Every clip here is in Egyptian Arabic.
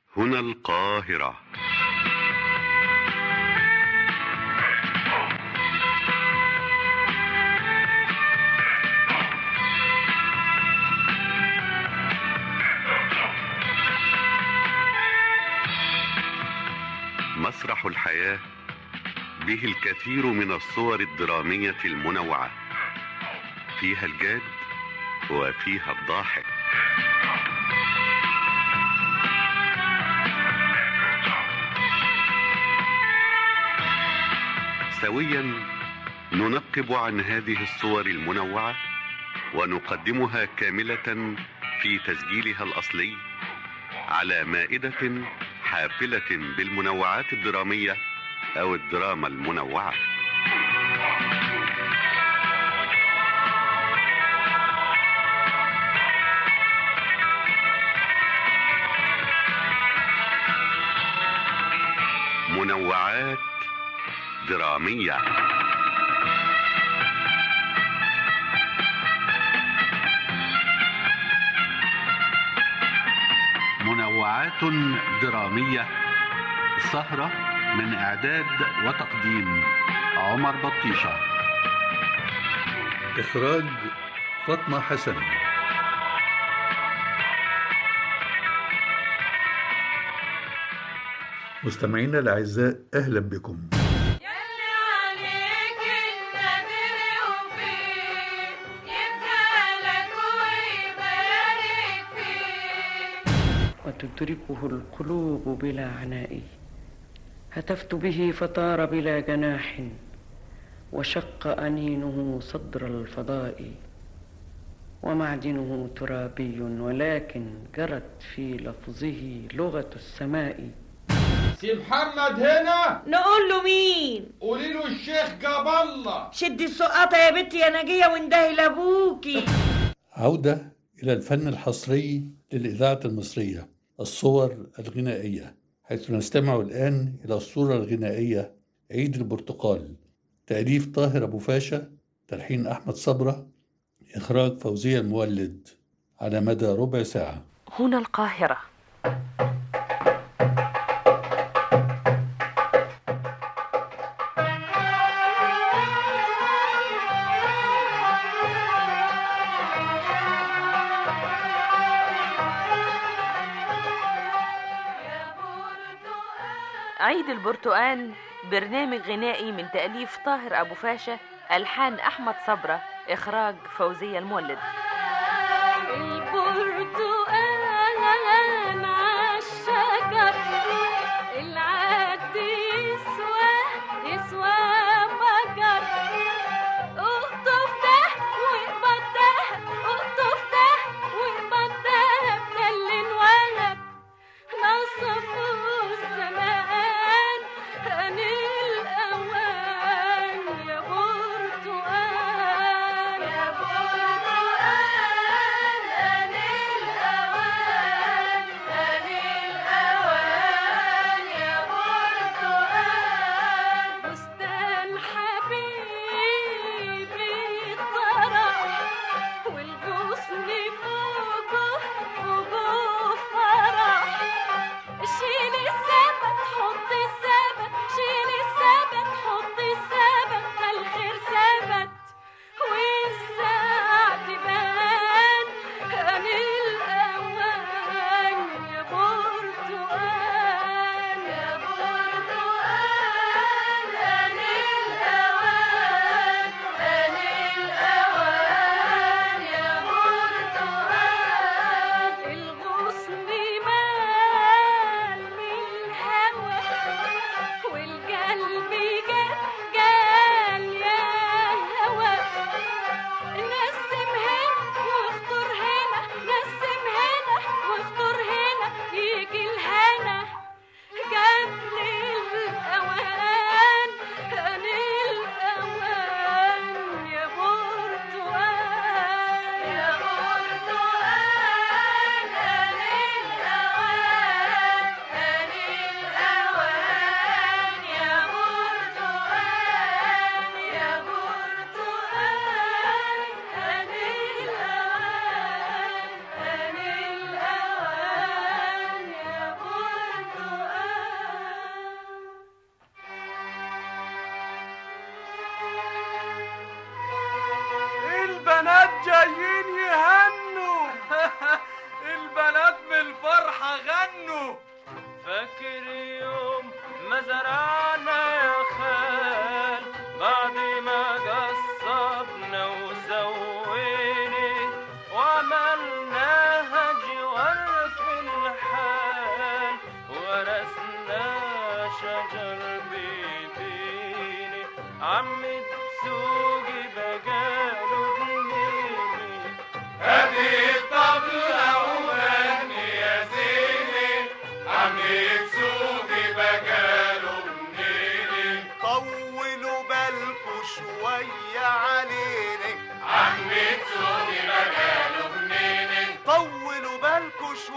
هنا القاهرة مسرح الحياة به الكثير من الصور الدرامية المنوعة فيها الجاد وفيها الضاحك سويا ننقب عن هذه الصور المنوعة ونقدمها كاملة في تسجيلها الأصلي على مائدة حافلة بالمنوعات الدرامية أو الدراما المنوعة منوعات درامية منوعات درامية سهرة من إعداد وتقديم عمر بطيشة إخراج فاطمة حسن مستمعينا الأعزاء أهلا بكم يلي عليك النذر وفيه يبدألك ويبارك فيه وتدركه القلوب بلا عناء هتفت به فطار بلا جناح وشق أنينه صدر الفضاء ومعدنه ترابي ولكن جرت في لفظه لغة السماء سي محمد هنا نقول له مين قولي له الشيخ جاب الله شدي السقاطة يا بنتي يا نجية واندهي لابوكي عودة إلى الفن الحصري للإذاعة المصرية الصور الغنائية حيث نستمع الآن إلى الصورة الغنائية عيد البرتقال تأليف طاهر أبو فاشا تلحين أحمد صبرة إخراج فوزية المولد على مدى ربع ساعة هنا القاهرة عيد البرتقال برنامج غنائي من تأليف طاهر أبو فاشا ألحان أحمد صبرة إخراج فوزية المولد البرتقال عالشجر العد يسوى يسوى بجر اقطف ده واقبض ده اقطف ده واقبض ده بكل وهب نصفوا الزمان أن الأوان يا برتقال يا برتقال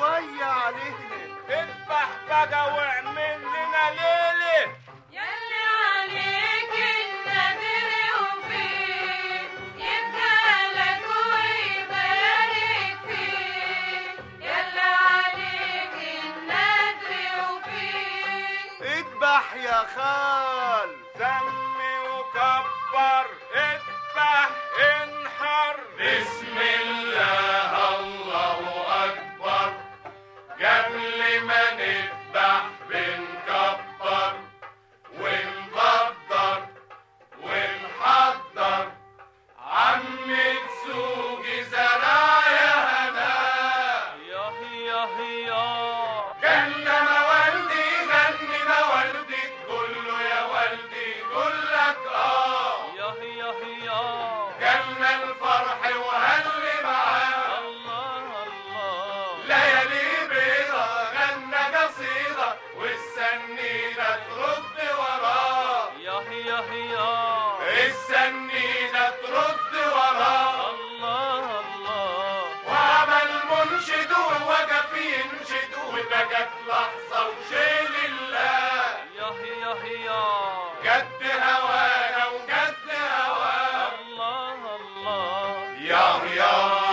شوية علينا اذبح بقى واعمل لنا ليلة يلي عليك النذر وفيه يبقى لك ويبارك فيه يلي عليك النذر وفيه اذبح يا خال سمي وكبر اذبح انحر بسم الله الله اكبر قبل ما نذبح بنكبر ونقدر ونحضر عم تسوقي زرايا هنا يا يا يا جنة ما والدي غني ما والدي تقول له يا والدي يقول لك اه يا يا يا جنة الفرح وهلي معاه الله الله ليالي بيضة غنى قصيدة والسنينة ترد وراه يا يا يا السنينة ترد وراه الله الله وعمل منشد ووقف ينشد وبقت لحظة وشيل الله يا يا يا قد هوانا وقد هواه الله الله يا يا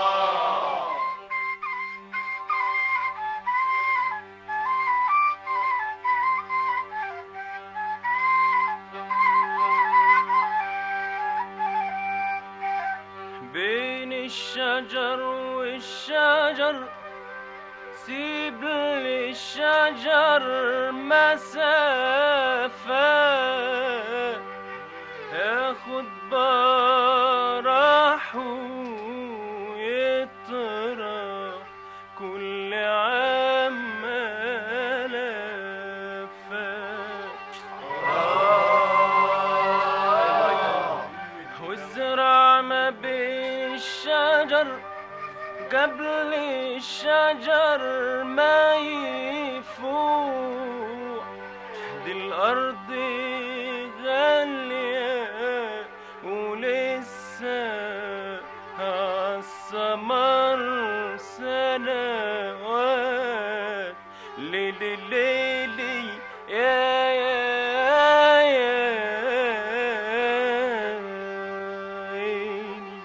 بين الشجر والشجر سيب للشجر مسافة ياخد براح ويطرح كل عام لفة والزرع ما بين الشجر قبل الشجر ما يفوق دي الأرض غالية ولسه عالثمر سنوات ليلي ليلي يا يا يا عيني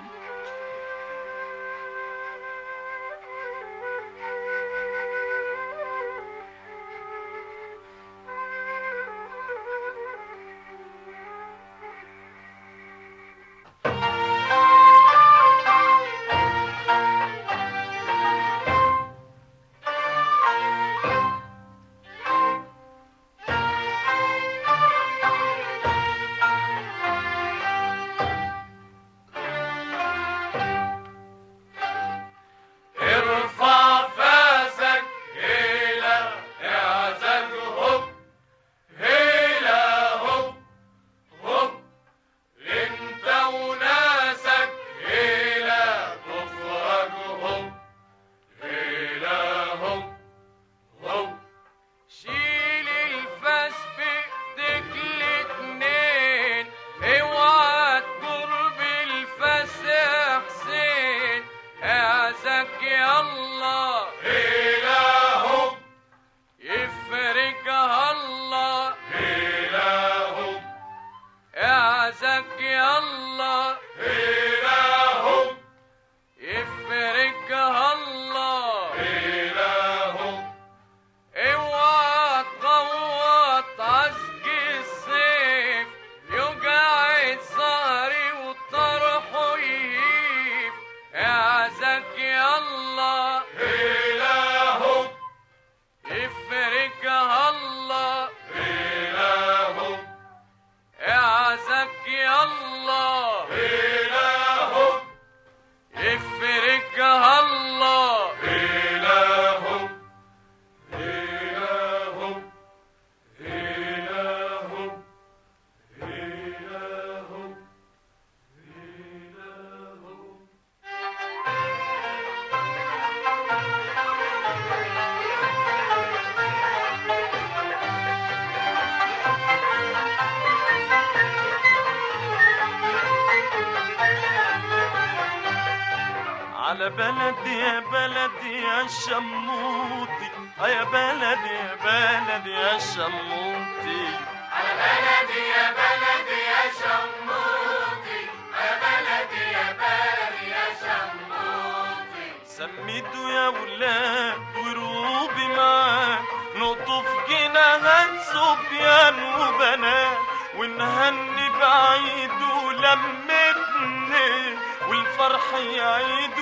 على بلدي يا بلدي يا شموطي آه يا بلدي يا بلدي يا شموطي على بلدي يا بلدي يا شموطي يا بلدي يا بلدي يا شموطي سميته يا ولاد وروبي معاك نقطف جناهات صبيان وبنات ونهني بعيد ولمتني والفرح يعيد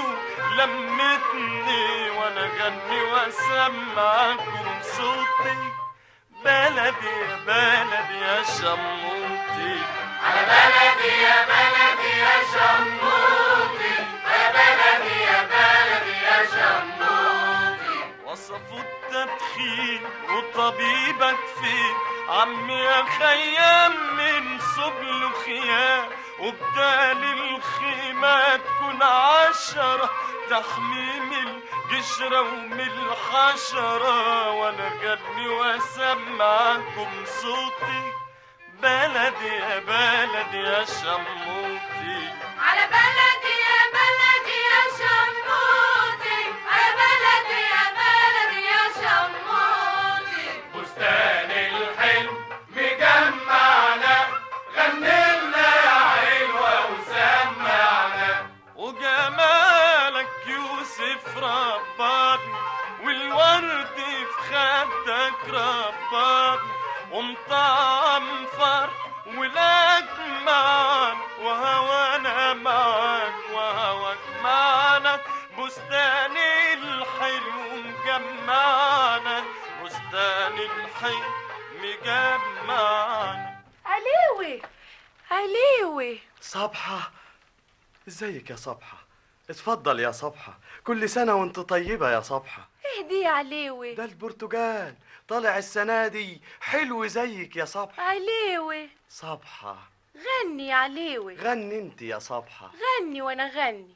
لمتني وانا جنبي واسمعكم صوتي بلدي يا بلدي يا شموطي على بلدي يا بلدي يا شموطي يا بلدي يا بلدي يا شموطي وصفوا التدخين وطبيبك فين عمي يا خيام من سبل خيام وبدال الخيمة تكون عشرة تحميم القشرة ومن الحشرة وانا جنبي واسمعكم صوتي بلدي يا بلدي يا شموتي على بلدي يا بلدي يا شموطي يا بلدي يا بلدي يا شموطي بستان الحلم مجمعنا غنينا يا حلوة وسمعنا وجمالك يوسف رباني والورد في خدك رباني ومطعم فرح ولاد معاك وهوانا معاك وهواك معانا بستان الحلو مجمعنا بستان الحلو مجمعنا عليوي عليوي صبحة ازيك يا صبحة اتفضل يا صبحة كل سنة وانت طيبة يا صبحة اهدي يا عليوي ده البرتقال طالع السنة دي حلو زيك يا صبحة عليوي صبحة غني يا عليوي غني انت يا صبحة غني وانا غني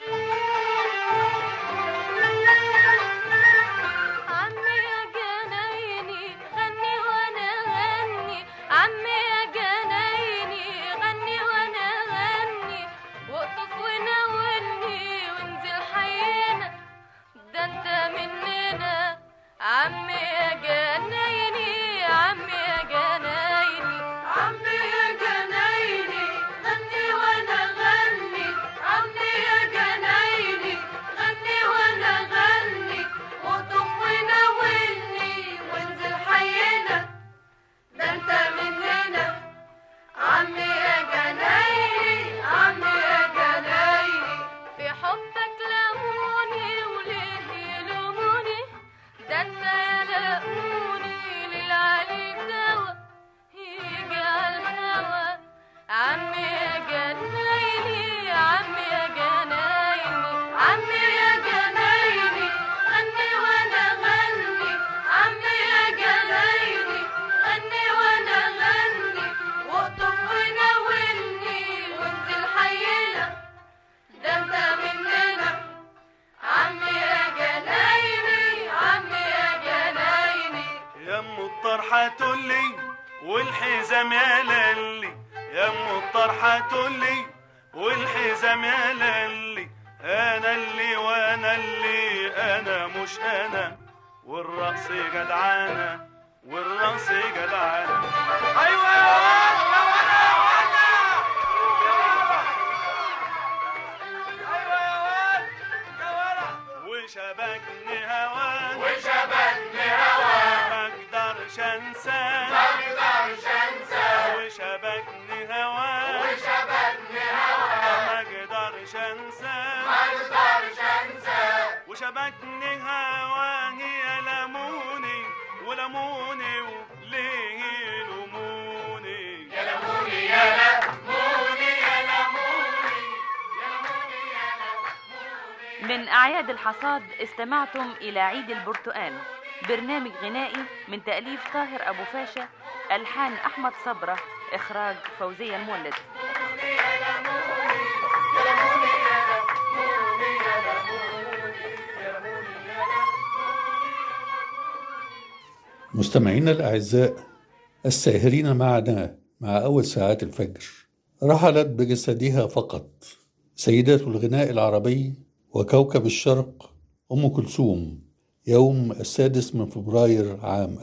عمي يا جنايني غني وانا غني عمي يا جنايني غني وانا غني واقطف وناولني وانزل حينا ده انت مننا عمي يا جنايني عمي يا جنايني عمي يا جنايني غني وانا غني عمي يا جنايني غني وانا غني واقطف وناولني وانزل حينا ده انت مننا عمي يا جنايني عمي يا جنايني في حبك لموني وليه يلوموني ده انت يا لقوني للعلي دوا يجي على الهوا عمي يا جنايني عمي يا جنايني عمي يا جنايني غني وانا غني عمي يا جنايني غني وانا غني واقطف وناولني وانزل حينا ده انت مننا عمي يا جنايني عمي يا جنايني يا ام الطرحة تقولي والحزام يا للي يا ام الطرحة تقولي والحزام يا للي انا اللي وانا اللي انا مش انا والرقص جدعانة والرقص جدعانة ايوه يا ولد يا ولد ايوه يا ولد يا ولد وشبكني هواك وشبكني هواك ما اقدرش انساك ما اقدرش انساك وشبكني هواك وشبكني هواك ما اقدرش انساك ما اقدرش انساك وشبكني هواك يا لموني ولموني وليه يلوموني يا لموني يا لموني يا لموني يا لموني يا لموني من أعياد الحصاد استمعتم إلى عيد البرتقال برنامج غنائي من تأليف طاهر أبو فاشا ألحان أحمد صبرة إخراج فوزية المولد مستمعينا الأعزاء الساهرين معنا مع أول ساعات الفجر رحلت بجسدها فقط سيدات الغناء العربي وكوكب الشرق أم كلثوم يوم السادس من فبراير عام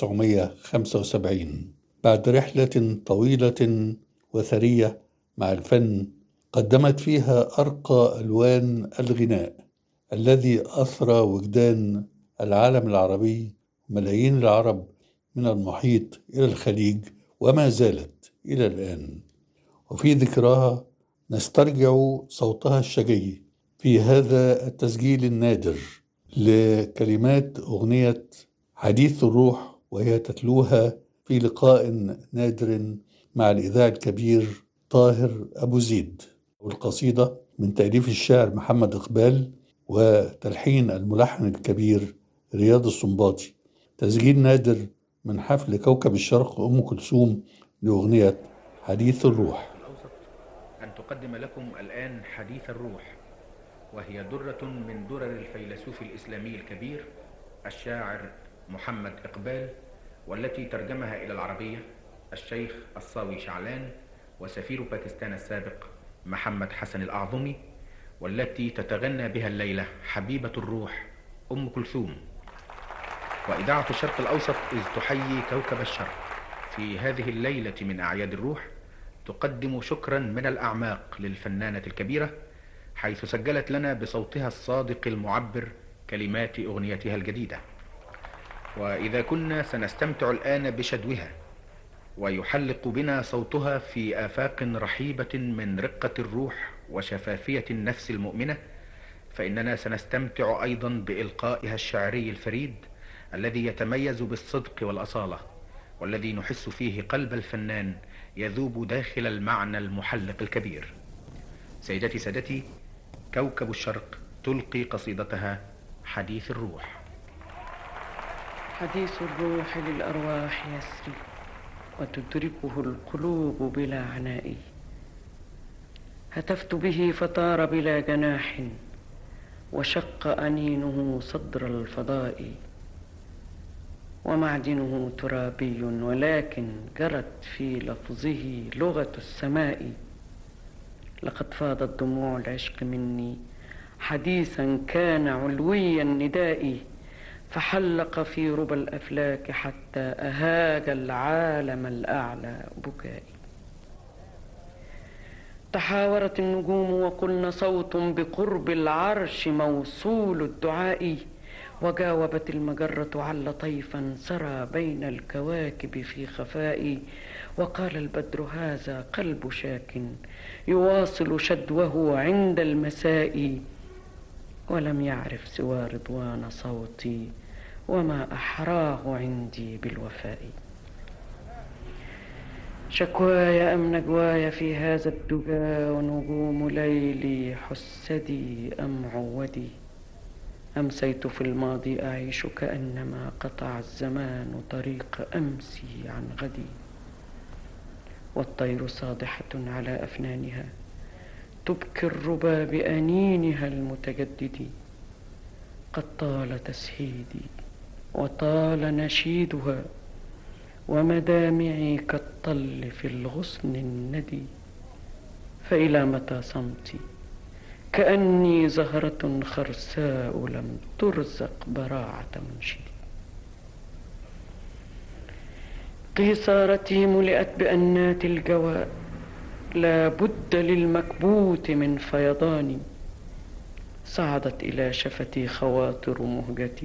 1975 بعد رحلة طويلة وثرية مع الفن قدمت فيها أرقى ألوان الغناء الذي أثرى وجدان العالم العربي وملايين العرب من المحيط إلى الخليج وما زالت إلى الآن وفي ذكراها نسترجع صوتها الشجي في هذا التسجيل النادر لكلمات أغنية حديث الروح وهي تتلوها في لقاء نادر مع الإذاعي الكبير طاهر أبو زيد والقصيدة من تأليف الشاعر محمد إقبال وتلحين الملحن الكبير رياض السنباطي تسجيل نادر من حفل كوكب الشرق أم كلثوم لأغنية حديث الروح الأوسط أن تقدم لكم الآن حديث الروح وهي درة من درر الفيلسوف الإسلامي الكبير الشاعر محمد إقبال والتي ترجمها إلى العربية الشيخ الصاوي شعلان وسفير باكستان السابق محمد حسن الأعظمي والتي تتغنى بها الليلة حبيبة الروح أم كلثوم وإذاعة الشرق الأوسط إذ تحيي كوكب الشرق في هذه الليلة من أعياد الروح تقدم شكرا من الأعماق للفنانة الكبيرة حيث سجلت لنا بصوتها الصادق المعبر كلمات أغنيتها الجديدة وإذا كنا سنستمتع الآن بشدوها ويحلق بنا صوتها في آفاق رحيبة من رقة الروح وشفافية النفس المؤمنة فإننا سنستمتع أيضا بإلقائها الشعري الفريد الذي يتميز بالصدق والأصالة والذي نحس فيه قلب الفنان يذوب داخل المعنى المحلق الكبير سيدتي سادتي كوكب الشرق تلقي قصيدتها حديث الروح حديث الروح للأرواح يسري وتدركه القلوب بلا عناء هتفت به فطار بلا جناح وشق أنينه صدر الفضاء ومعدنه ترابي ولكن جرت في لفظه لغة السماء لقد فاضت دموع العشق مني حديثا كان علوي النداء فحلق في ربى الافلاك حتى اهاج العالم الاعلى بكائي تحاورت النجوم وقلن صوت بقرب العرش موصول الدعاء وجاوبت المجرة عل طيفا سرى بين الكواكب في خفاء وقال البدر هذا قلب شاك يواصل شدوه عند المساء ولم يعرف سوى رضوان صوتي وما أحراه عندي بالوفاء شكواي أم نجواي في هذا الدجى ونجوم ليلي حسدي أم عودي أمسيت في الماضي أعيش كأنما قطع الزمان طريق أمسي عن غدي والطير صادحة على أفنانها تبكي الربا بأنينها المتجدد قد طال تسهيدي وطال نشيدها ومدامعي كالطل في الغصن الندي فإلى متى صمتي كأني زهرة خرساء لم ترزق براعة منشدي قيصارتي ملئت بأنات الجوى لا بد للمكبوت من فيضان صعدت إلى شفتي خواطر مهجتي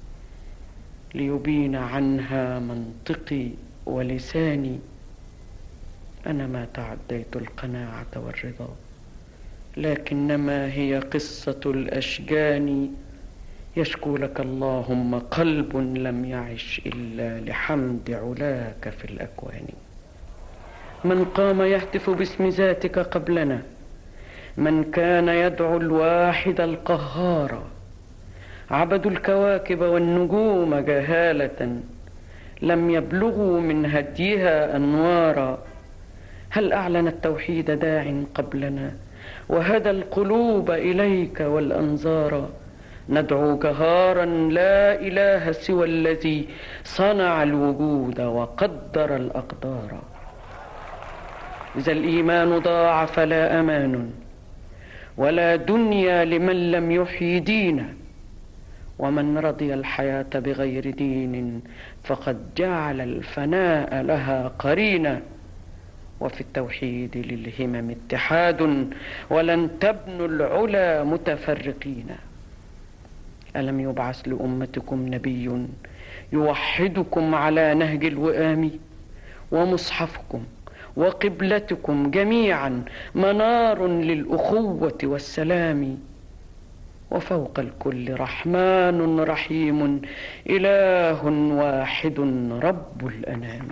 ليبين عنها منطقي ولساني أنا ما تعديت القناعة والرضا لكنما هي قصة الأشجان يشكو لك اللهم قلب لم يعش إلا لحمد علاك في الأكوان من قام يهتف باسم ذاتك قبلنا من كان يدعو الواحد القهار عبدوا الكواكب والنجوم جهالة لم يبلغوا من هديها أنوارا هل أعلن التوحيد داع قبلنا وهدى القلوب إليك والأنظار ندعو جهارا لا إله سوى الذي صنع الوجود وقدر الأقدار إذا الإيمان ضاع فلا أمان ولا دنيا لمن لم يحيي دينا ومن رضي الحياة بغير دين فقد جعل الفناء لها قرينا وفي التوحيد للهمم اتحاد ولن تبنوا العلا متفرقين ألم يبعث لأمتكم نبي يوحدكم على نهج الوئام ومصحفكم وقبلتكم جميعا منار للأخوة والسلام وفوق الكل رحمن رحيم إله واحد رب الأنام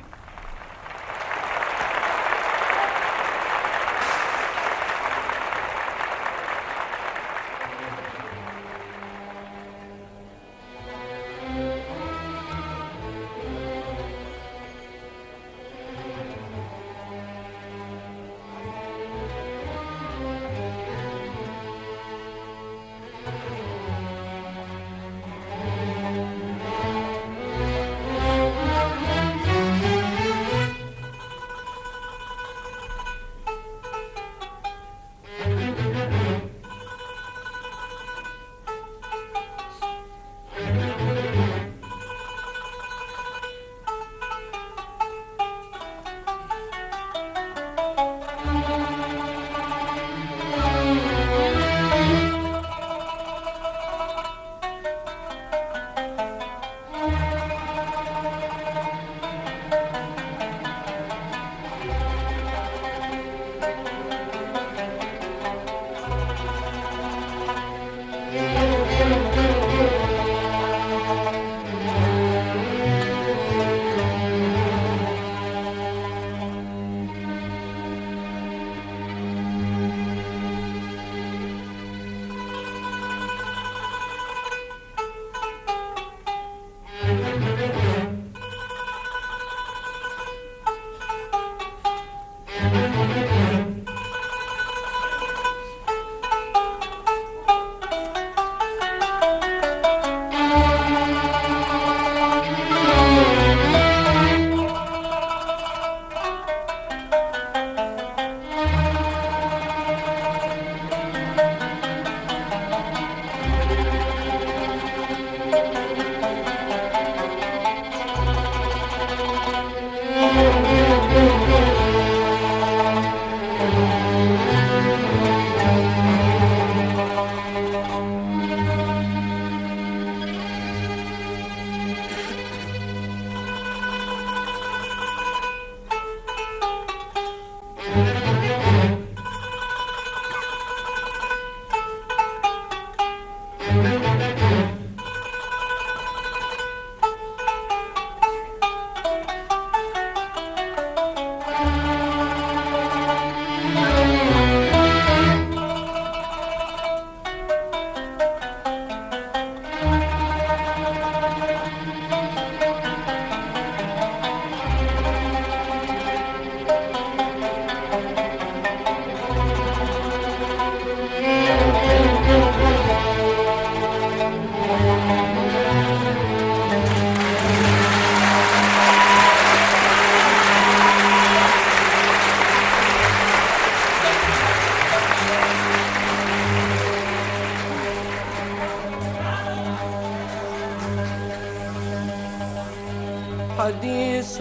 حديث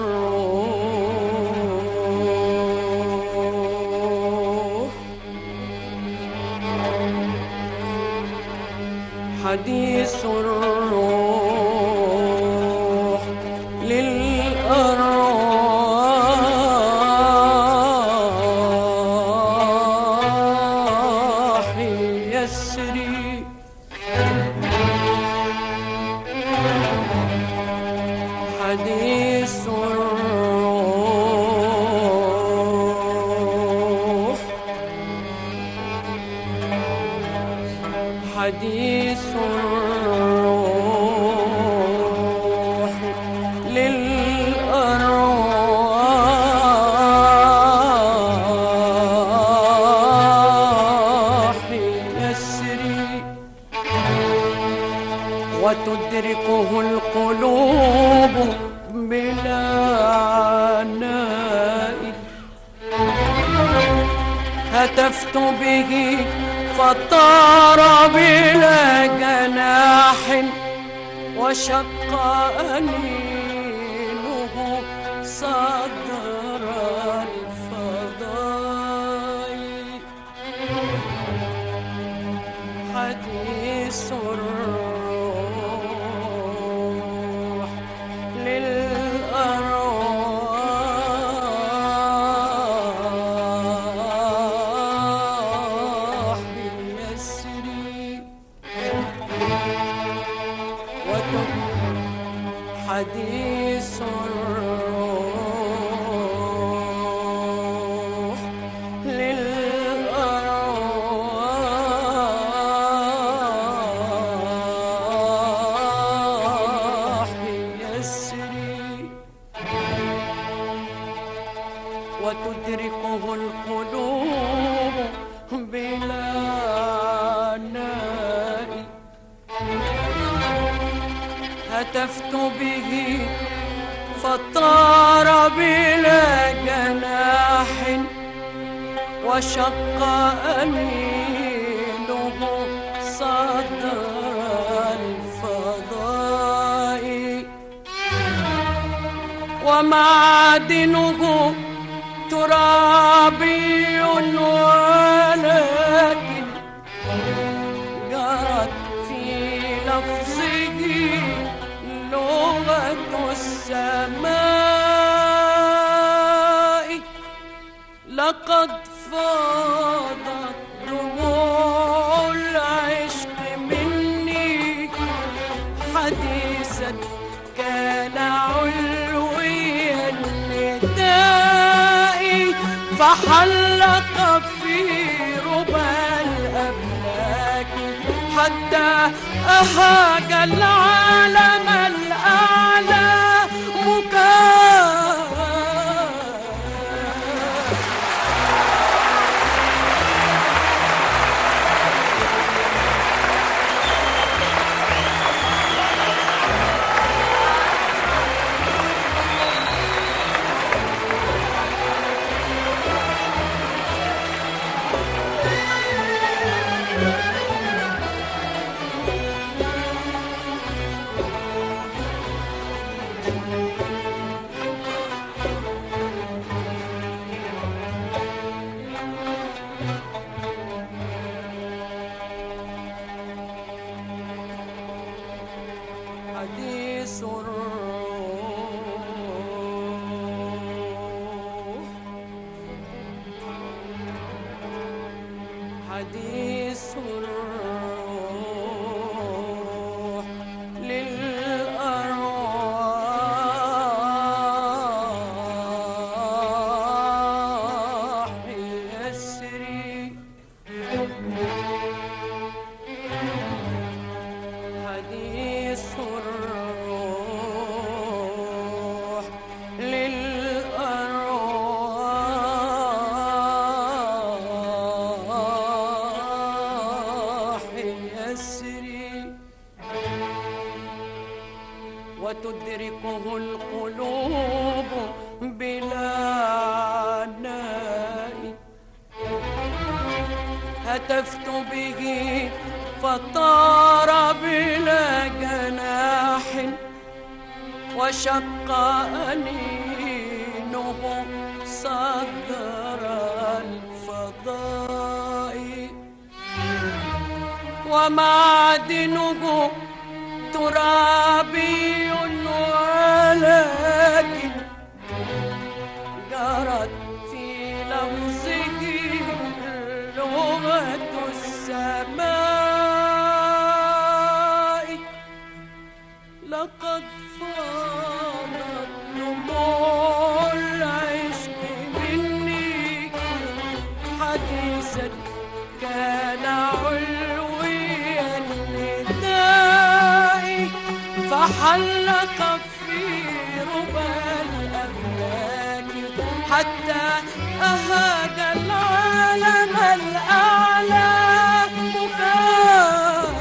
الروح حديث الروح للأرواح يسري حديث الروح حديث الروح للأرواح يسري وتدركه القلوب بلا عناء هتفت به فطار بلا جناح وشق أنينه صدر الفضاء حديث الروح للأرواح بيسري وتب حديث الروح للأرواح بيسري وتدركه القلوب بلا نائي هتفت به فطار بلا جناح وشق أنينه صدر الفضاء ومعدنه ترابي ولكن جرت في لفظه لغة السماء لقد فاضت دموع العشق مني حديثا كان علوي النداء فحلق في ربى الأفلاك حتى أهاج العالم الأعلى مكان حديث الروح حديث الروح للأرواح يسري حديث الروح للأرواح يسري وتدركه القلوب بلا عناء هتفت به فطار بلا جناح وشق أنينه صدر الفضاء ومعدنه ترابي ولكن جرت في لفظه لغة السماء لقد فاضت دموع العشق مني حديثا كان علوي النداء فحلق في ربى الأفلاك حتى أهاج العالم الأعلى بكاء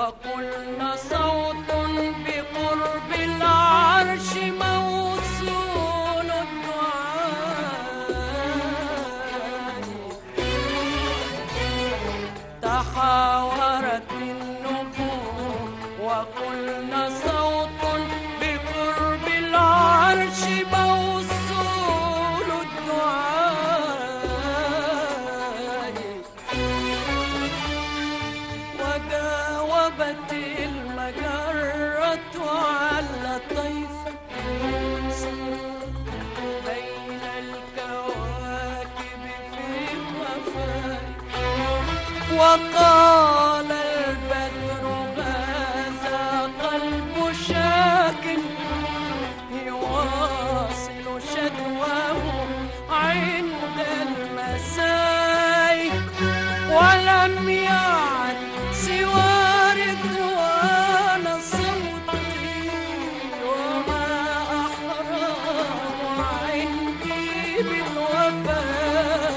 وقلنا صوت بقرب العرش موصول الدعاء تحاورت النجوم وقلنا صوت بقرب العرش موصول الدعاء وجاوبت المجرة على طيفة بين الكواكب في الوفاء وقال البدر هذا قلب شاك يواصل شدواه عند المساء ولم يعرف سوى رضوان صوتي وما أحرام عندي بالوفاء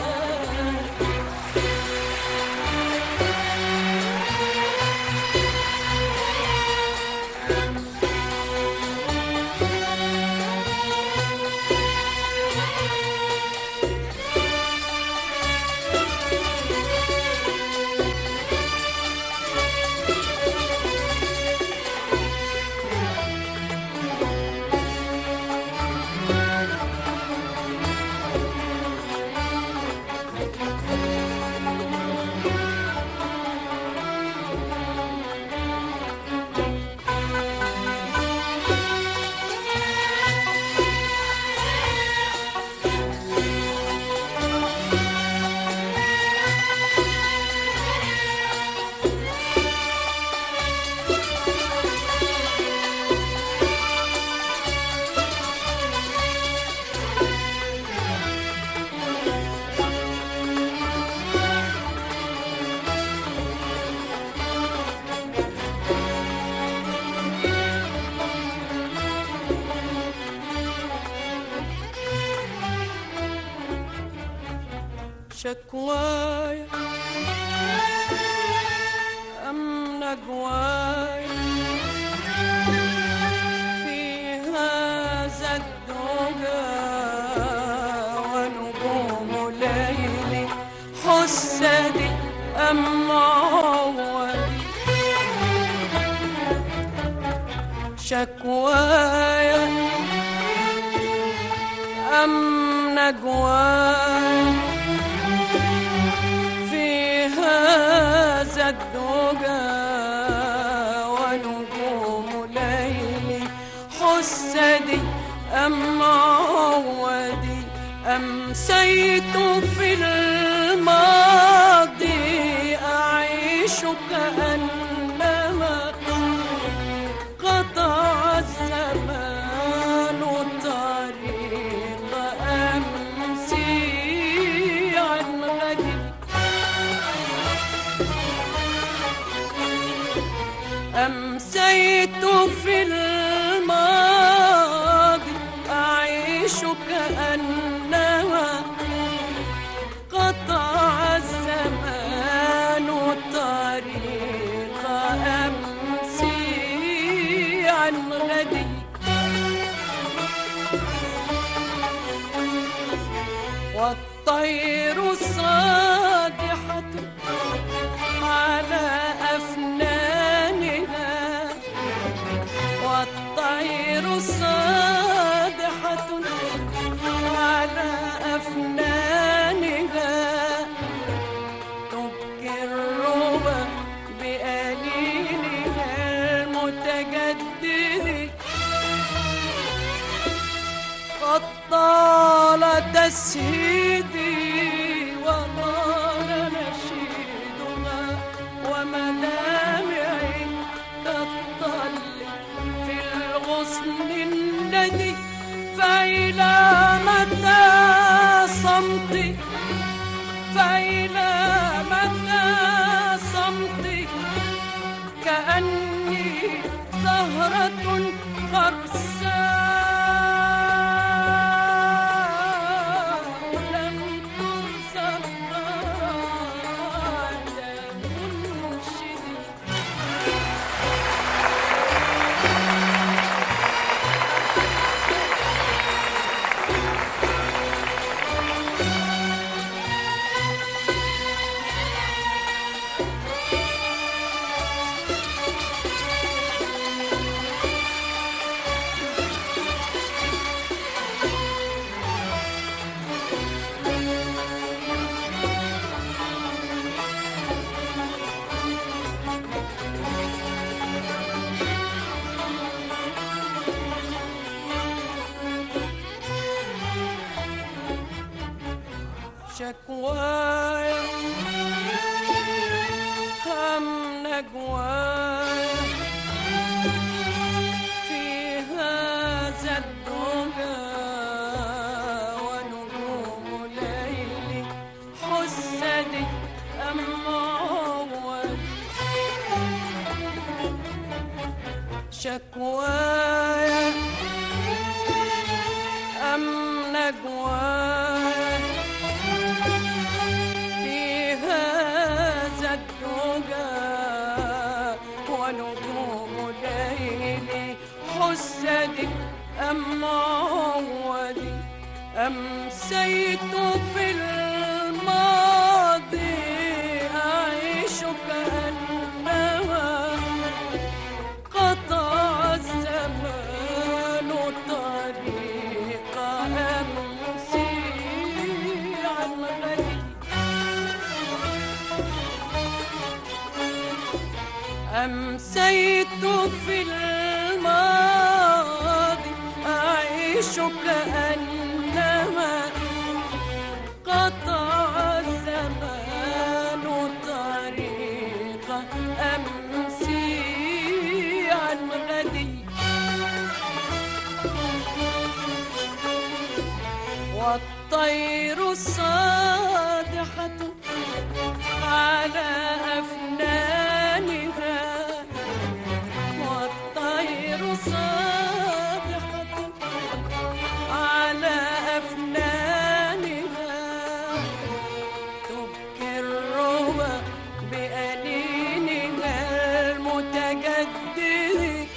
شكواي أم نجواي في هذا الدجى ونجوم ليل حسدي أم عودي شكواي أم نجواي في هذا الدجى ونجوم ليل حسدي أم عودي أمسيت في الماضي أعيش كأنما قطع الزمان طريق أمسي عن غدي أمسيت في الماضي أعيش كأنما قطع الزمان طريق أمسي عن غدي والطير صادحة على أفنانها والطير صادحة على أفنانها تبكي الربا بأنينها المتجدد قد طال تسهيدي وطال نشيدها ومدامعي كالطل في الغصن الندي فإلى متى صمتي فإلى متى صمتي كأني زهرة خرساء لم ترزق بعد منشدي شكوايا هم نجوايا في هذا الدجى ونجوم ليلي حسدي أم عود شكوايا أم نجوايا في هذا الدجى ونجوم ليلي حسدي أم عودي أمسيت في الماضي أعيش كأنما قطع الزمان طريق أمسي عن غدي أمسيت في الماضي أعيش كأنما قطع الزمان طريق أمسي عن غدي والطير صادحة على أفنانها والطير صادحة على أفنانها تبكي الروى بأنينها المتجدد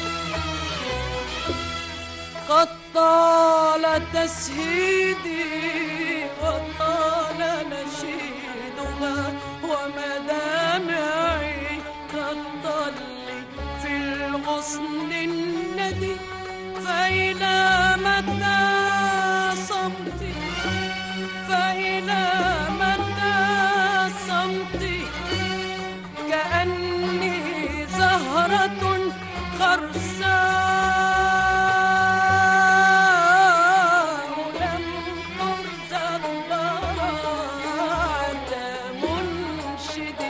قد طال تسهيدي وطال نشيدها ومدامعي كالطل في الغصن الندي فإلى متى صمتي فإلى متى صمتي كأني زهرة خرساء لم ترزق بعد منشد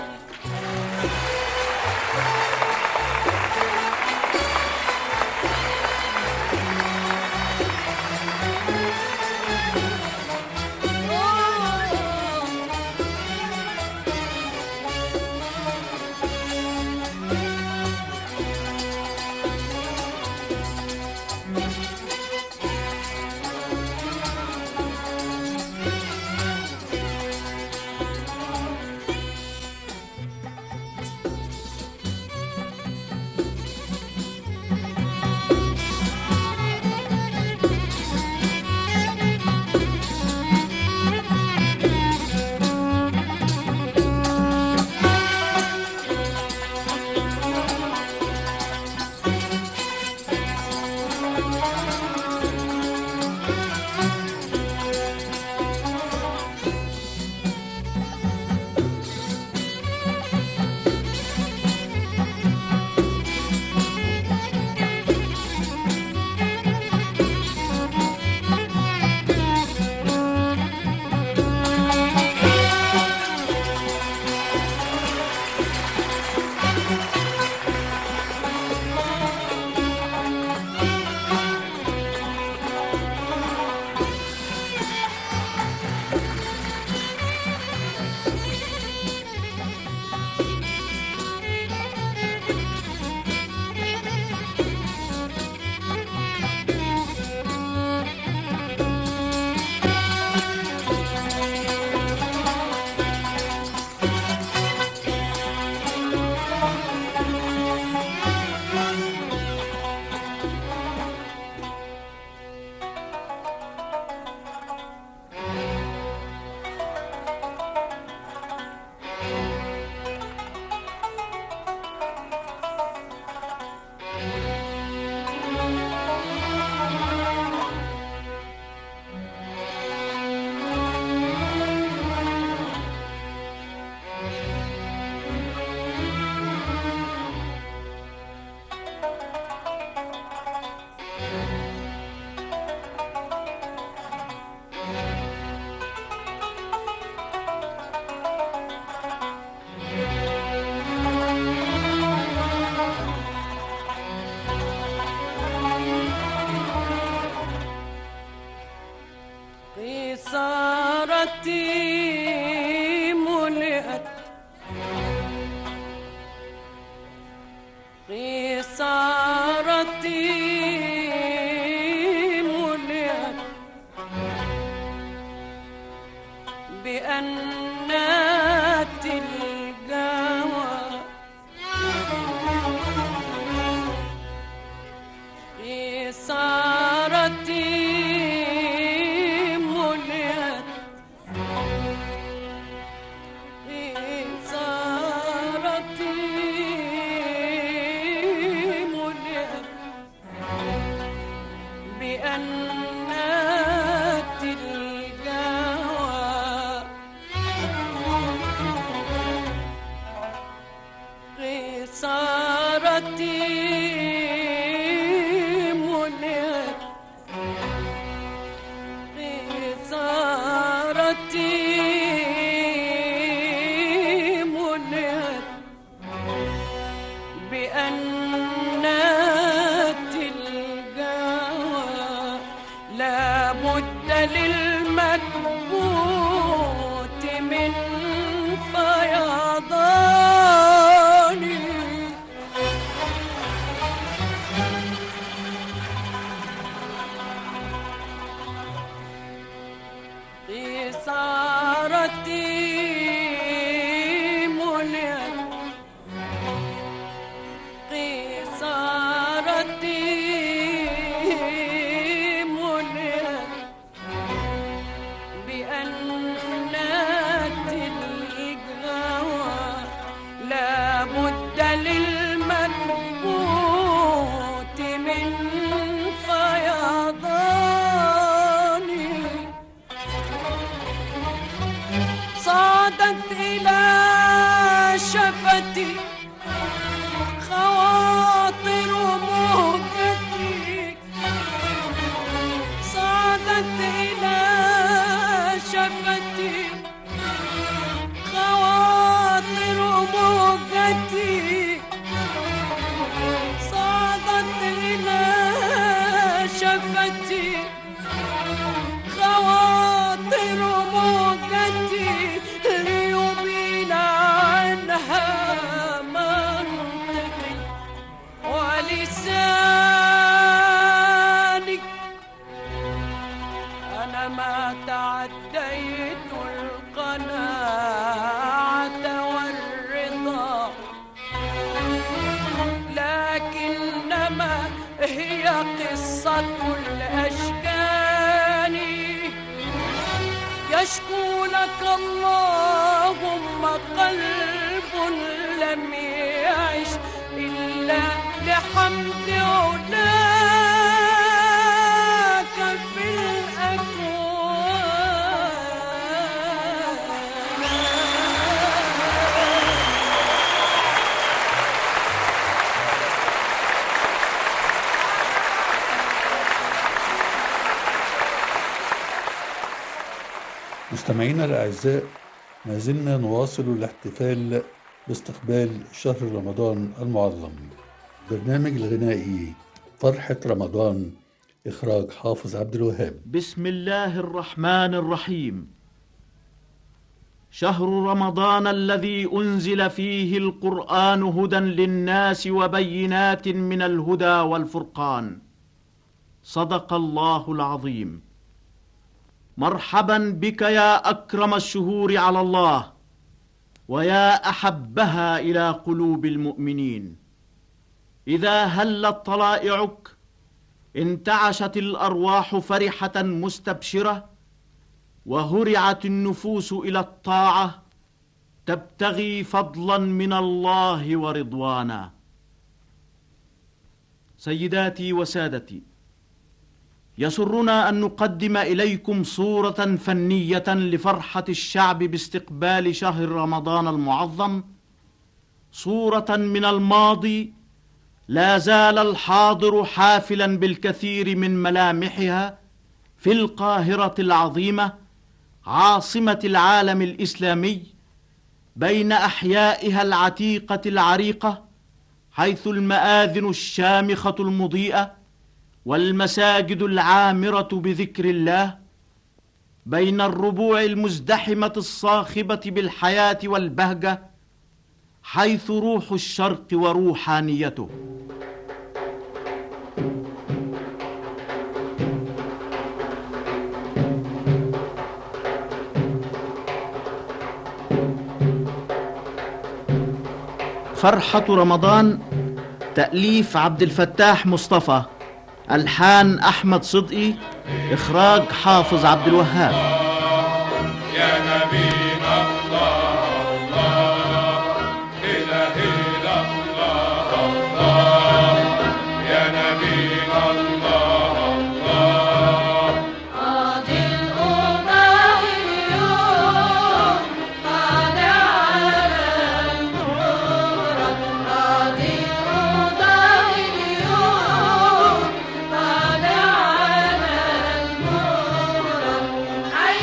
إثارتي ملئت بأنات الجوى إثارتي ملئت إثارتي ملئت بأنات الجوى قصارتي ملئت قصارتي ملئت بأنات الجوى لا بد للمكبوت من فيضان إثارتي ملئت قصارتي ملئت بأنات الجوى لا بد للمكبوت من فيضان صعدت إلى شفتي خواطر مهجتي صعدت إلى شفتي خواطر مهجتي صعدت إلى شفتي خواطر موجتي ليبين عنها منطقي ولساني أنا ما تعديت القناعة والرضا لكنما هي قصة الأشجان يشكو لك اللهم قلب لم يعش إلا لحمد علاك في الأكوان مستمعينا الأعزاء ما زلنا نواصل الاحتفال باستقبال شهر رمضان المعظم برنامج الغنائي فرحة رمضان إخراج حافظ عبد الوهاب بسم الله الرحمن الرحيم شهر رمضان الذي انزل فيه القران هدى للناس وبينات من الهدى والفرقان صدق الله العظيم مرحبا بك يا اكرم الشهور على الله ويا احبها الى قلوب المؤمنين اذا هلت طلائعك انتعشت الارواح فرحه مستبشره وهرعت النفوس الى الطاعه تبتغي فضلا من الله ورضوانا سيداتي وسادتي يسرنا ان نقدم اليكم صوره فنيه لفرحه الشعب باستقبال شهر رمضان المعظم صوره من الماضي لا زال الحاضر حافلا بالكثير من ملامحها في القاهره العظيمه عاصمه العالم الاسلامي بين احيائها العتيقه العريقه حيث الماذن الشامخه المضيئه والمساجد العامره بذكر الله بين الربوع المزدحمه الصاخبه بالحياه والبهجه حيث روح الشرق وروحانيته فرحة رمضان تأليف عبد الفتاح مصطفى ألحان أحمد صدقي إخراج حافظ عبد الوهاب يا نبينا الله الله إله إلا الله الله يا نبينا الله الله قاضي القضاء اليوم طالع على المغرب قاضي القضاء اليوم طالع على المغرب حي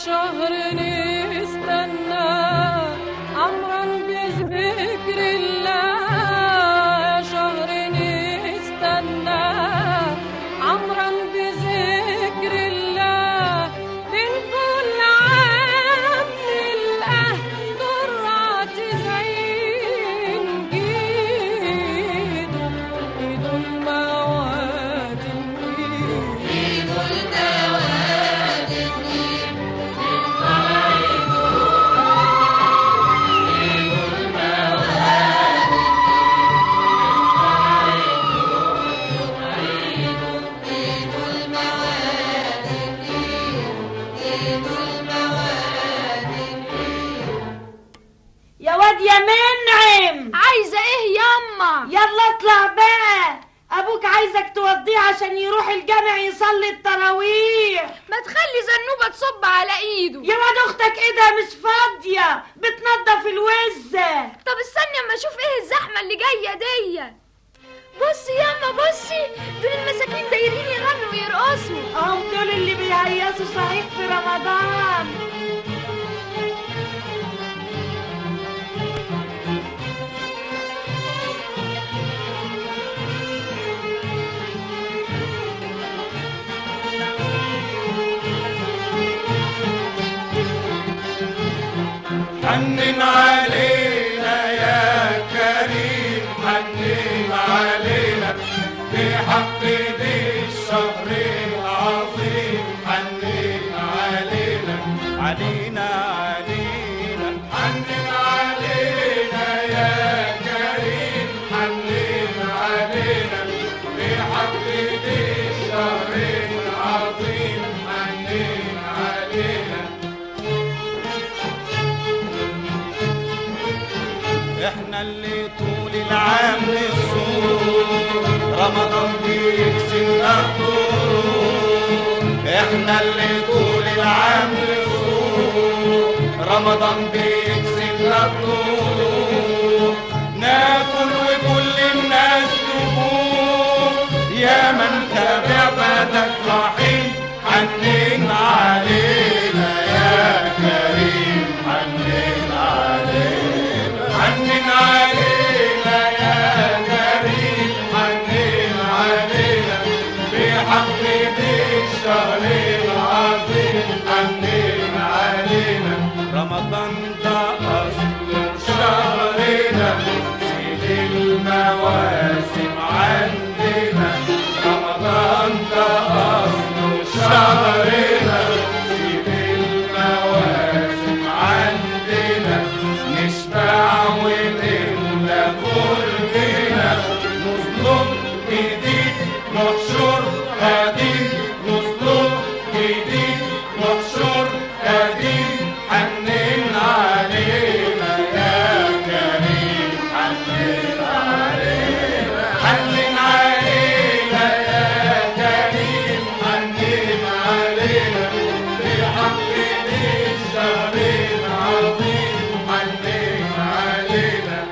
شهر نستنى عمرا بذكر الله يا شهر نستنى عمرا بذكر الله بين كل عام نلقاه درات زين جيدو ايدو المواد ايدو المواد يا واد يا منعم عايزة ايه ياما يلا اطلع بقى ابوك عايزك توديه عشان يروح الجامع يصلي التراويح ما تخلي زنوبة تصب على ايده يا واد اختك ايدها مش فاضيه بتنضف الوزه طب استني اما اشوف ايه الزحمة اللي جاية دي بصي ياما بصي دول المساكين دايرين يغنوا ويرقصوا هم دول اللي بيهيصوا صحيح في رمضان حنن علينا يا كريم حنن علينا بحق ذي الشهر العظيم حنن علينا علينا علينا حنن علينا يا كريم حنن علينا بحق ذي الشهر العظيم حنن علينا احنا اللي طول العام نصوم رمضان بيكسبنا الطول احنا اللي طول العام نصوم رمضان بيكسبنا الطول ناكل وكل الناس تقوم يا من تابع بدك رحيم حنين علينا يا كريم حنين علينا حنين علينا يا كريم حنين علينا بحق ذي الشهر العظيم حنين علينا رمضان ده أصله شهرنا سيد المواسم عندنا رمضان ده أصله شهرنا سيد المواسم عندنا نشبع ونملى قلبنا نظلم جديد نحشر قديم نظلم جديد نحشر قديم حنين علينا يا كريم حنين علينا حنين علينا يا كريم حنين علينا بحق ذي الشهر العظيم حنين علينا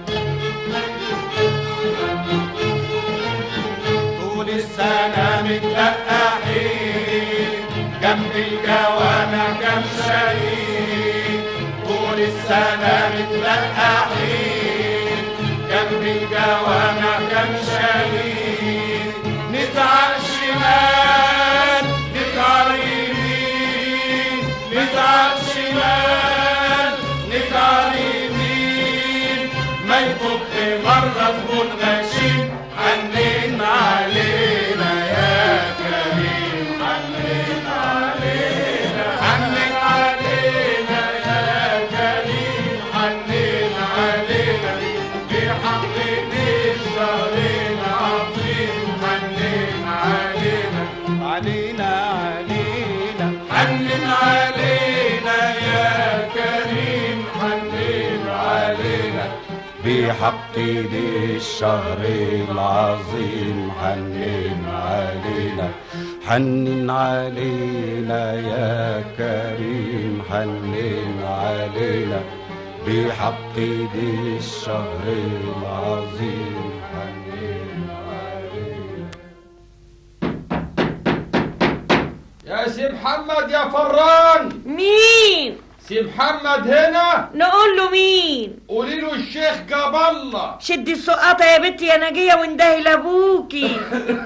طول السنة متلقحين جنب الجوامع كم شهيد طول السنة متلقحين جنب الجوامع كم شهيد نزعق شمال نزعق يمين نزعق شمال نزعق يمين ما يطب مرة زبون غشيم حنين علينا يا كريم حنين علينا حنين علينا يا كريم حنين علينا بحق ذي الشهر العظيم حنين علينا علينا علينا حنين علينا يا كريم حنين علينا بحق ذي الشهر العظيم حنن علينا حنن علينا يا كريم حنن علينا بحق ذي الشهر العظيم حنن علينا يا يا سي محمد يا فران مين سي محمد هنا نقول له مين قولي له الشيخ جاب الله شدي السقاطة يا بنتي يا نجية واندهي لابوكي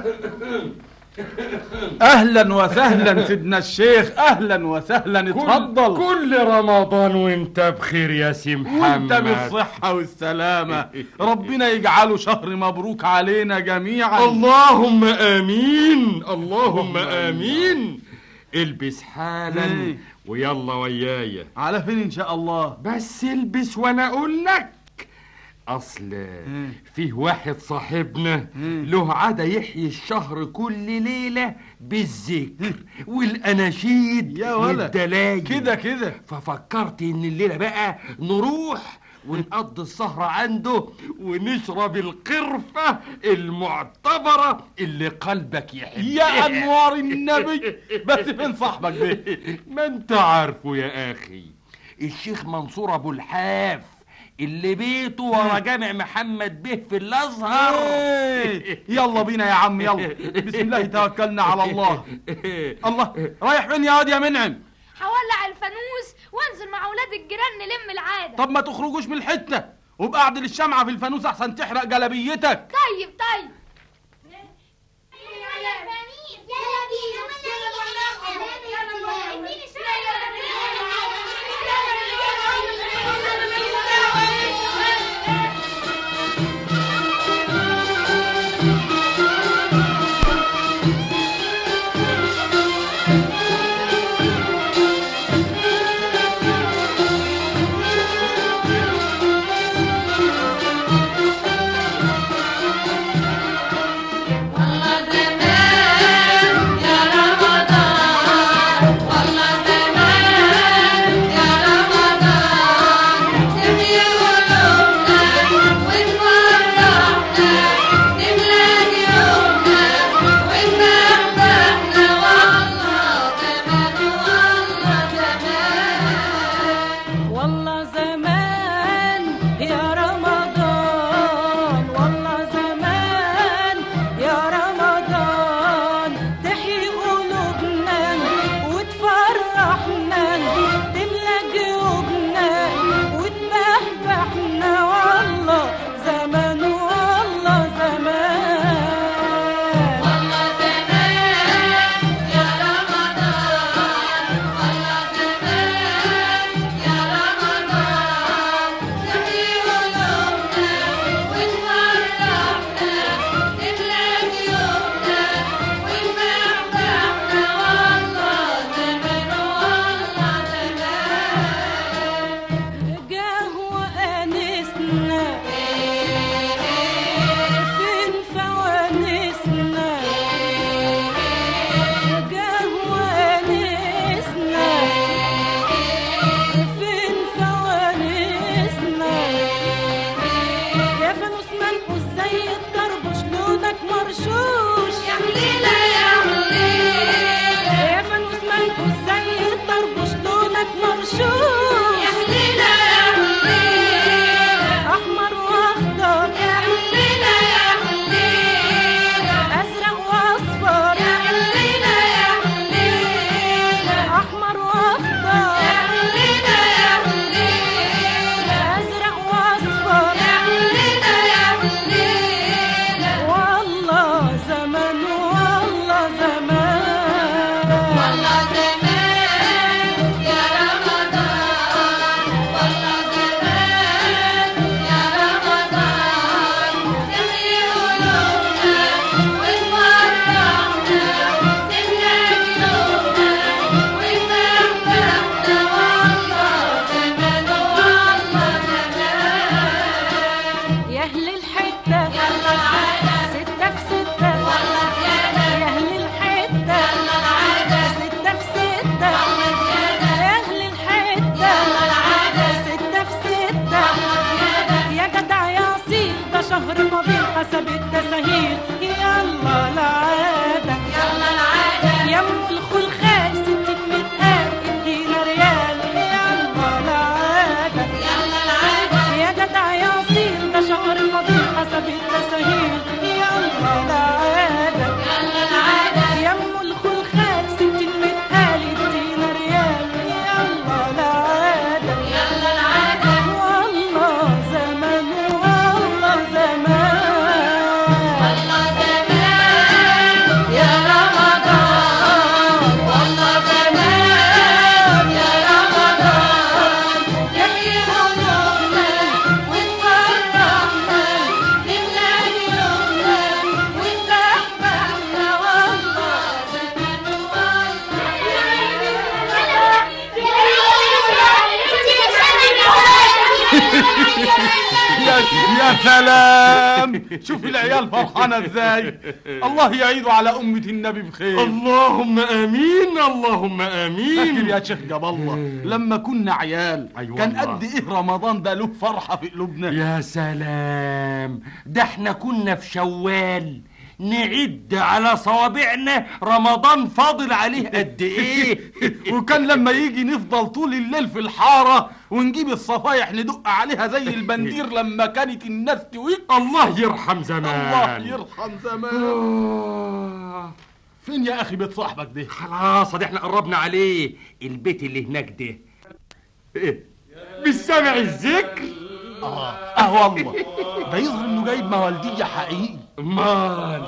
اهلا وسهلا سيدنا الشيخ اهلا وسهلا اتفضل كل رمضان وانت بخير يا سي محمد وانت بالصحة والسلامة ربنا يجعله شهر مبروك علينا جميعا اللهم امين اللهم امين البس حالا إيه. ويلا ويايا على فين ان شاء الله بس البس وانا اقول لك اصل فيه واحد صاحبنا له عادة يحيي الشهر كل ليلة بالذكر والاناشيد يا ولد. والدلاجل كده كده ففكرت ان الليلة بقى نروح ونقضي السهرة عنده ونشرب القرفة المعتبرة اللي قلبك يحبها يا انوار النبي بس فين صاحبك ده ما انت عارفه يا اخي الشيخ منصور ابو الحاف اللي بيته ورا جامع محمد به في الازهر إيه، يلا بينا يا عم يلا بسم الله توكلنا على الله الله رايح فين يا واد يا منعم هولع الفانوس وانزل مع اولاد الجيران نلم العاده طب ما تخرجوش من الحته وابقى اعدل الشمعة في الفانوس احسن تحرق جلبيتك طيب طيب والله زمان يا رمضان والله زمان يا رمضان تحيي قلوبنا وتفرحنا تملى جيوبنا وتنبهنا والله زمان والله زمان والله زمان يا رمضان والله زمان يا رمضان تحيي قلوبنا وتفرحنا تملى جيوبنا وتبهبحنا والله زمان والله زمان والله زمان يا رمضان والله زمان يا رمضان تحيي قلوبنا وتفرحنا تملى جيوبنا وتبهبحنا والله زمان والله زمان قهوة أنسنا فين فوانسنا قهوة أنسنا فين فوانسنا يا فانوس منقوس زي الطربوش لونك مرشوش يا حليلة يا حليلة يا فانوس منقوس زي الطربوش لونك مرشوش يا حليلة يا حليلة أحمر وأخضر يا حليلة يا حليلة أزرق وأصفر يا حليلة يا حليلة أحمر وأخضر يا حليلة يا حليلة أزرق وأصفر يا حليلة يا حليلة والله زمان والله زمان والله زمان يا رمضان والله زمان يا رمضان تحيي قلوبنا وتفرحنا تملى جيوبنا وتبهبهنا والله زمان والله زمان يا أهل الحتة يلا العادة ستة في ستة والله زيادة يا أهل الحتة يلا العادة ستة في ازاي يا سلام شوف العيال فرحانه ازاي الله يعيد على امه النبي بخير اللهم امين اللهم امين فاكر يا شيخ جاب الله لما كنا عيال أيوة كان والله. قد ايه رمضان ده له فرحه في قلوبنا يا سلام ده احنا كنا في شوال نعد على صوابعنا رمضان فاضل عليه قد ايه وكان لما يجي نفضل طول الليل في الحاره ونجيب الصفايح ندق عليها زي البندير لما كانت الناس تويق الله يرحم زمان الله يرحم زمان فين يا اخي بيت صاحبك ده خلاص ده احنا قربنا عليه البيت اللي هناك ده ايه مش سامع الذكر اه اه والله ده يظهر انه جايب موالديه حقيقي امال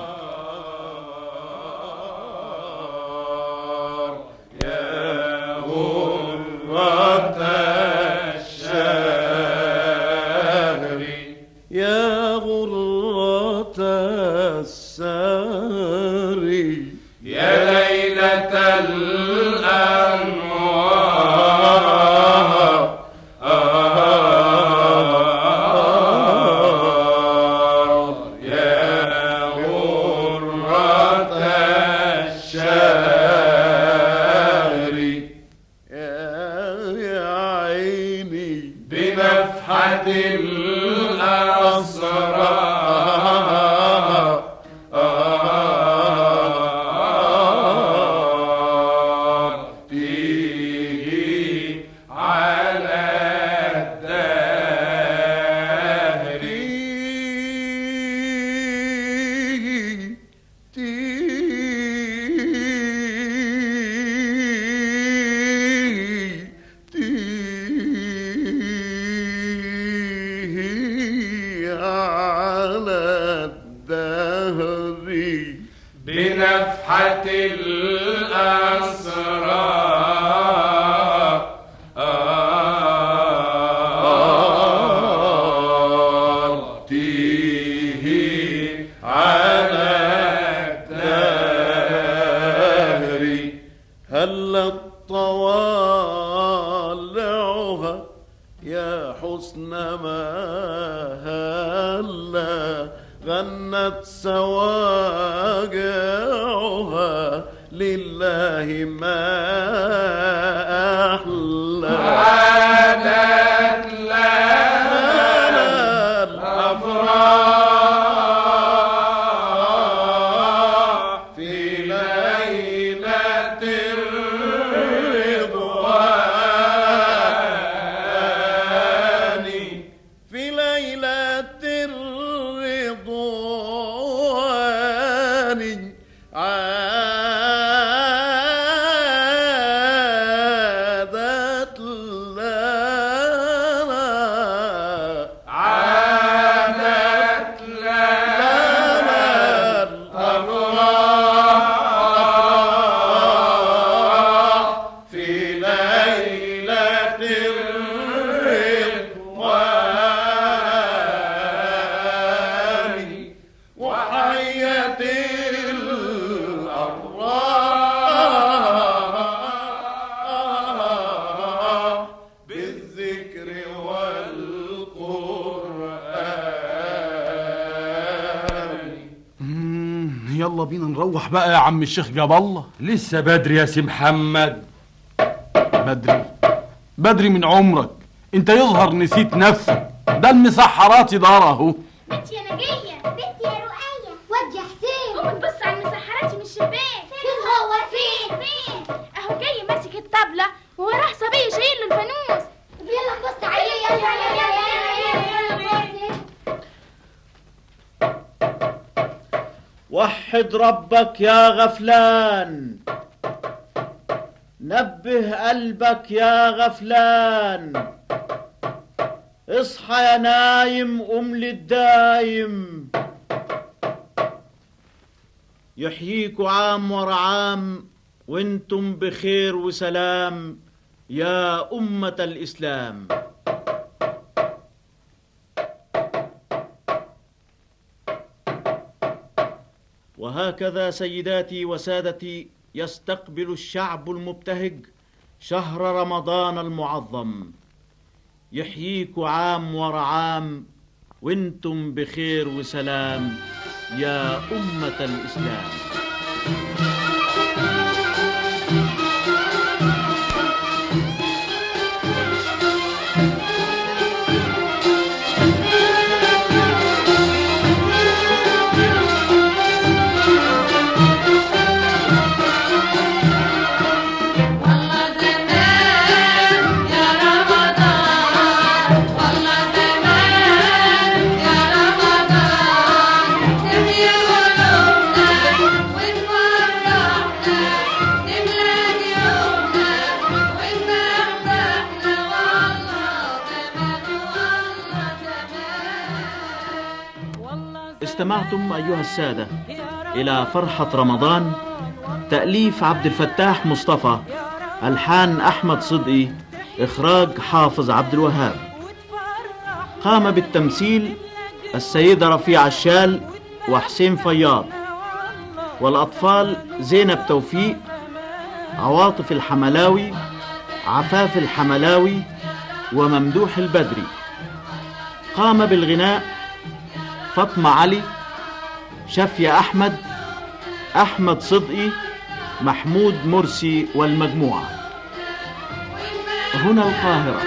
يا غرة السار يا ليلة الأنوار يا غرة الشهر يا عيني بنفحة الأسرار فيه على الدهر على الدهر بنفحة الأسرار تيه على الدهر هل طوالعها يا حسن ما هلا غنت سواقعها لله ما أحلى عادت لنا الأفراح في ليلة الرضوان في ليلة الرضوان عادت لنا عادت لنا الأفراح في ليلة الرضوان وحية الأرواح بالذكر والقرآن مم، يلا بينا نروح بقى يا عم الشيخ جاب الله لسه بدري يا سي محمد بدري بدري من عمرك انت يظهر نسيت نفسك ده المسحرات دار اهو بنتي يا نجية بنتي يا رقية واد يا حسين قوم تبص على المسحراتي من الشباك فين هو فين فين اهو جاي ماسك الطبلة ووراه صبي شايل له الفانوس يلا نبص عليه يلا يلا يلا يلا يلا وحد ربك يا غفلان نبه قلبك يا غفلان اصحى يا نايم قم للدايم يحييكوا عام ورا عام وانتم بخير وسلام يا أمة الإسلام وهكذا سيداتي وسادتي يستقبل الشعب المبتهج شهر رمضان المعظم يحييك عام ورا عام وانتم بخير وسلام يا أمة الإسلام والله زمان يا رمضان والله زمان يا رمضان تحيي قلوبنا وتفرحنا تملى قلوبنا وتفرحنا والله زمان والله استمعتم أيها السادة إلى فرحة رمضان تأليف عبد الفتاح مصطفى ألحان أحمد صدقي إخراج حافظ عبد الوهاب قام بالتمثيل السيدة رفيعة الشال وحسين فياض والأطفال زينب توفيق عواطف الحملاوي عفاف الحملاوي وممدوح البدري قام بالغناء فاطمة علي شفية أحمد أحمد صدقي محمود مرسي والمجموعة هنا القاهرة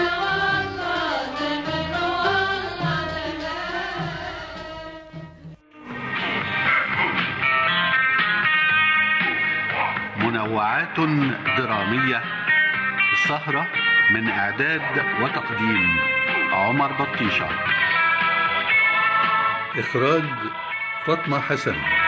منوعات درامية السهرة من إعداد وتقديم عمر بطيشة إخراج فاطمة حسن